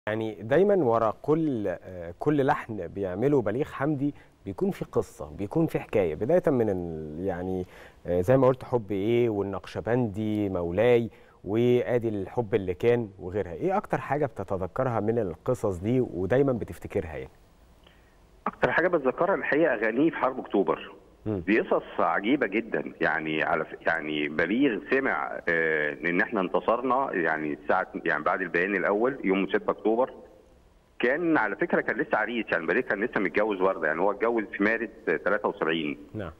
يعني دايما ورا كل آه، كل لحن بيعمله بليغ حمدي بيكون في قصه بيكون في حكايه بدايه من ال- يعني آه، زي ما قلت حب ايه والنقشبندي مولاي وادي الحب اللي كان وغيرها ايه اكتر حاجه بتتذكرها من القصص دي ودايما بتفتكرها يعني اكتر حاجه بتذكرها الحقيقه اغانيه في حرب اكتوبر مم. دي قصص عجيبه جدا يعني على ف- يعني بليغ سمع آه، ان احنا انتصرنا يعني الساعه يعني بعد البيان الاول يوم 6 اكتوبر كان على فكره كان لسه عريس يعني بليغ كان لسه متجوز ورده يعني هو اتجوز في مارس آه، 73 نعم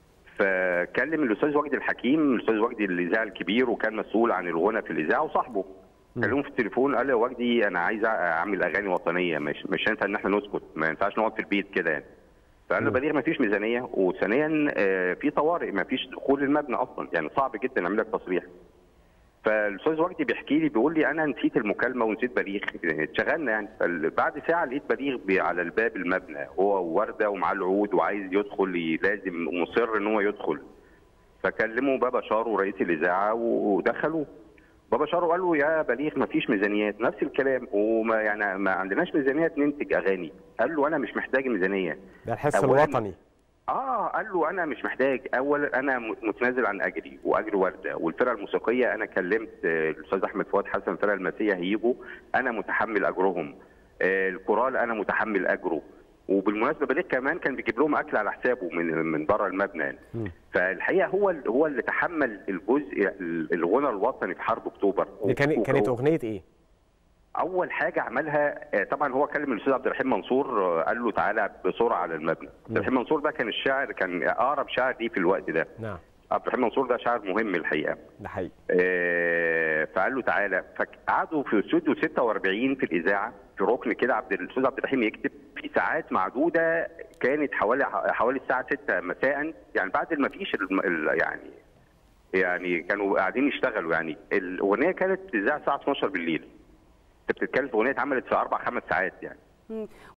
فكلم الاستاذ وجدي الحكيم الاستاذ وجدي الاذاعه الكبير وكان مسؤول عن الغنى في الاذاعه وصاحبه مم. كلمه في التليفون قال له يا وجدي انا عايز اعمل اغاني وطنيه مش مش هينفع ان احنا نسكت ما ينفعش نقعد في البيت كده يعني فقال له مم. بليغ ما فيش ميزانيه وثانيا آه، في طوارئ ما فيش دخول المبنى اصلا يعني صعب جدا نعمل لك تصريح فالاستاذ وجدي بيحكي لي بيقول لي انا نسيت المكالمه ونسيت بليغ اتشغلنا يعني فال- بعد ساعه لقيت بليغ بي- على الباب المبنى هو وورده ومعاه العود وعايز يدخل ي- لازم مصر ان هو يدخل فكلموا بابا شارو رئيس الاذاعه ودخلوا بابا شارو قال له يا بليغ ما فيش ميزانيات نفس الكلام وما يعني ما عندناش ميزانيات ننتج اغاني قال له انا مش محتاج ميزانيه ده الحس أولاً- الوطني اه قال له انا مش محتاج اولا انا م- متنازل عن اجري واجر ورده والفرقه الموسيقيه انا كلمت آه، الاستاذ احمد فؤاد حسن الفرقه المسيه هيجوا انا متحمل اجرهم آه، الكورال انا متحمل اجره وبالمناسبه بليغ كمان كان بيجيب لهم اكل على حسابه من من بره المبنى يعني. مم. فالحقيقه هو ال- هو اللي تحمل الجزء ال- الغنى الوطني في حرب اكتوبر دي كانت وك- كانت اغنيه ايه اول حاجه عملها آه، طبعا هو كلم الاستاذ عبد الرحيم منصور آه، قال له تعالى بسرعه على المبنى عبد الرحيم منصور ده كان الشاعر كان اقرب شاعر ليه في الوقت ده نعم عبد الرحيم منصور ده شاعر مهم الحقيقه ده حقيقي آه، فقال له تعالى فقعدوا في استوديو 46 في الاذاعه في ركن كده عبد الاستاذ عبد الرحيم يكتب في ساعات معدوده كانت حوالي حوالي الساعه 6 مساء يعني بعد ما فيش الم- ال- يعني يعني كانوا قاعدين يشتغلوا يعني الاغنيه كانت بتذاع الساعه 12 بالليل انت بتتكلم في اغنيه اتعملت في اربع خمس ساعات يعني مم.